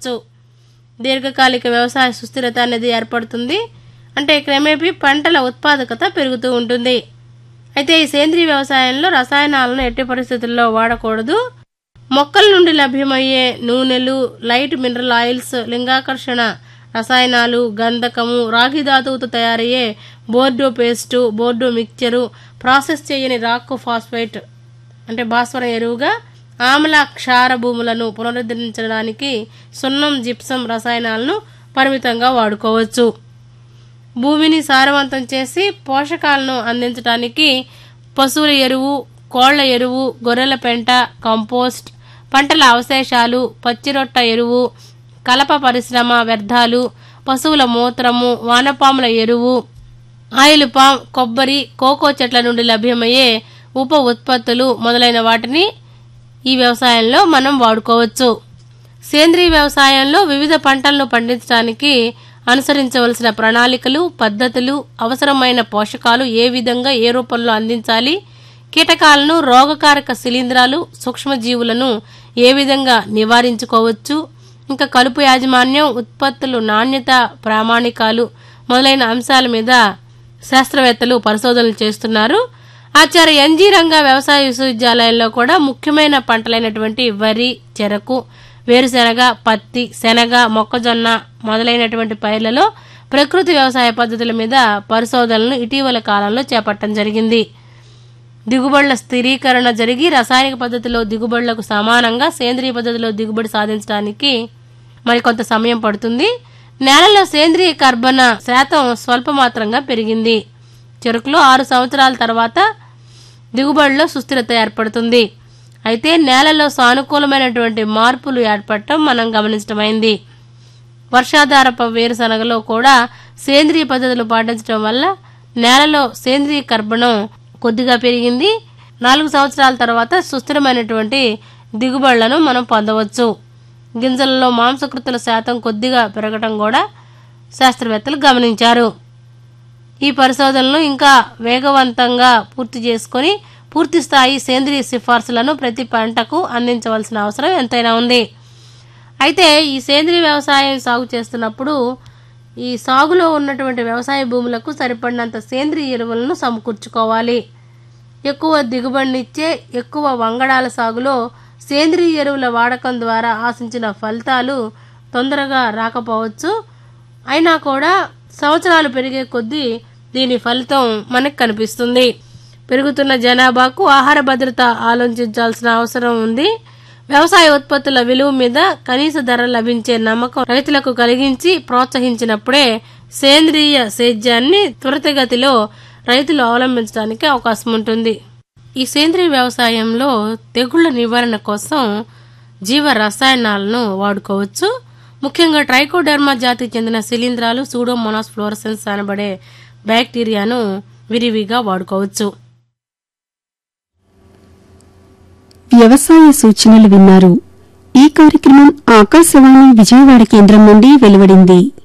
వాడుకోవచ్చు దీర్ఘకాలిక వ్యవసాయ సుస్థిరత అనేది ఏర్పడుతుంది అంటే క్రమేపీ పంటల ఉత్పాదకత పెరుగుతూ ఉంటుంది అయితే ఈ సేంద్రీయ వ్యవసాయంలో రసాయనాలను ఎట్టి పరిస్థితుల్లో వాడకూడదు మొక్కల నుండి లభ్యమయ్యే నూనెలు లైట్ మినరల్ ఆయిల్స్ లింగాకర్షణ రసాయనాలు గంధకము రాగి ధాతువుతో తయారయ్యే Bordeaux paste Bordeaux mixture process చేయని రాక్ ఫాస్ఫేట్ అంటే భాస్వర ఎరువుగా ఆమ్ల క్షార భూములను పునరుద్ధరించడానికి సున్నం జిప్సం రసాయనాలను పరిమితంగా వాడుకోవచ్చు భూమిని సారవంతం చేసి పోషకాలను అందించడానికి పశువుల ఎరువు కోళ్ల ఎరువు గొర్రెల పెంట కంపోస్ట్ పంటల అవశేషాలు పచ్చిరొట్ట ఎరువు కలప పరిశ్రమ వ్యర్థాలు పశువుల మూత్రము వానపాముల ఎరువు ఆయిల్ పామ్ కొబ్బరి కోకో చెట్ల నుండి లభ్యమయ్యే ఉప ఉత్పత్తులు మొదలైన వాటిని ఈ వ్యవసాయంలో మనం వాడుకోవచ్చు సేంద్రీయ వ్యవసాయంలో వివిధ పంటలను పండించడానికి అనుసరించవలసిన ప్రణాళికలు పద్ధతులు అవసరమైన పోషకాలు ఏ విధంగా ఏ రూపంలో అందించాలి కీటకాలను రోగకారక శిలీంధ్రాలు సూక్ష్మజీవులను ఏ విధంగా నివారించుకోవచ్చు ఇంకా కలుపు యాజమాన్యం ఉత్పత్తులు నాణ్యత ప్రామాణికాలు మొదలైన అంశాల మీద శాస్త్రవేత్తలు పరిశోధనలు చేస్తున్నారు ఆచార్య ఎన్జీ రంగా వ్యవసాయ విశ్వవిద్యాలయంలో కూడా ముఖ్యమైన పంటలైనటువంటి వరి చెరకు వేరుశెనగ పత్తి శనగ మొక్కజొన్న మొదలైనటువంటి పైర్లలో ప్రకృతి వ్యవసాయ పద్ధతుల మీద పరిశోధనలు ఇటీవల కాలంలో చేపట్టడం జరిగింది దిగుబడుల స్థిరీకరణ జరిగి రసాయనిక పద్ధతిలో దిగుబడులకు సమానంగా సేంద్రియ పద్ధతిలో దిగుబడి సాధించడానికి మరికొంత సమయం పడుతుంది నేలలో సేంద్రియ కర్బన శాతం స్వల్పమాత్రంగా పెరిగింది చెరుకులో ఆరు సంవత్సరాల తర్వాత దిగుబడిలో సుస్థిరత ఏర్పడుతుంది అయితే నేలలో సానుకూలమైనటువంటి మార్పులు ఏర్పడటం మనం గమనించడమైంది వర్షాధారప వేరుశనగలో కూడా సేంద్రియ పద్ధతులు పాటించడం వల్ల నేలలో సేంద్రియ కర్బనం కొద్దిగా పెరిగింది నాలుగు సంవత్సరాల తర్వాత సుస్థిరమైనటువంటి దిగుబడులను మనం పొందవచ్చు గింజలలో మాంసకృతుల శాతం కొద్దిగా పెరగడం కూడా శాస్త్రవేత్తలు గమనించారు ఈ పరిశోధనలు ఇంకా వేగవంతంగా పూర్తి చేసుకొని పూర్తి స్థాయి సేంద్రియ సిఫార్సులను ప్రతి పంటకు అందించవలసిన అవసరం ఎంతైనా ఉంది అయితే ఈ సేంద్రియ వ్యవసాయం సాగు చేస్తున్నప్పుడు ఈ సాగులో ఉన్నటువంటి వ్యవసాయ భూములకు సరిపడినంత సేంద్రియ ఎరువులను సమకూర్చుకోవాలి ఎక్కువ దిగుబడినిచ్చే ఎక్కువ వంగడాల సాగులో సేంద్రియ ఎరువుల వాడకం ద్వారా ఆశించిన ఫలితాలు తొందరగా రాకపోవచ్చు అయినా కూడా సంవత్సరాలు పెరిగే కొద్దీ దీని ఫలితం మనకు కనిపిస్తుంది పెరుగుతున్న జనాభాకు ఆహార భద్రత ఆలోచించాల్సిన అవసరం ఉంది వ్యవసాయ ఉత్పత్తుల విలువ మీద కనీస ధర లభించే నమ్మకం రైతులకు కలిగించి ప్రోత్సహించినప్పుడే సేంద్రియ సేద్యాన్ని త్వరితగతిలో రైతులు అవలంబించడానికి అవకాశం ఉంటుంది ఈ సేంద్రియ వ్యవసాయంలో తెగుళ్ల నివారణ కోసం జీవ రసాయనాలను వాడుకోవచ్చు ముఖ్యంగా ట్రైకోడర్మా జాతికి చెందిన శిలీంధ్రాలు సూడోమోనాస్ ఫ్లోరసెన్స్ అనబడే బ్యాక్టీరియాను విరివిగా వాడుకోవచ్చు వ్యవసాయ సూచనలు విన్నారు ఈ కార్యక్రమం ఆకాశవాణి విజయవాడ కేంద్రం నుండి వెలువడింది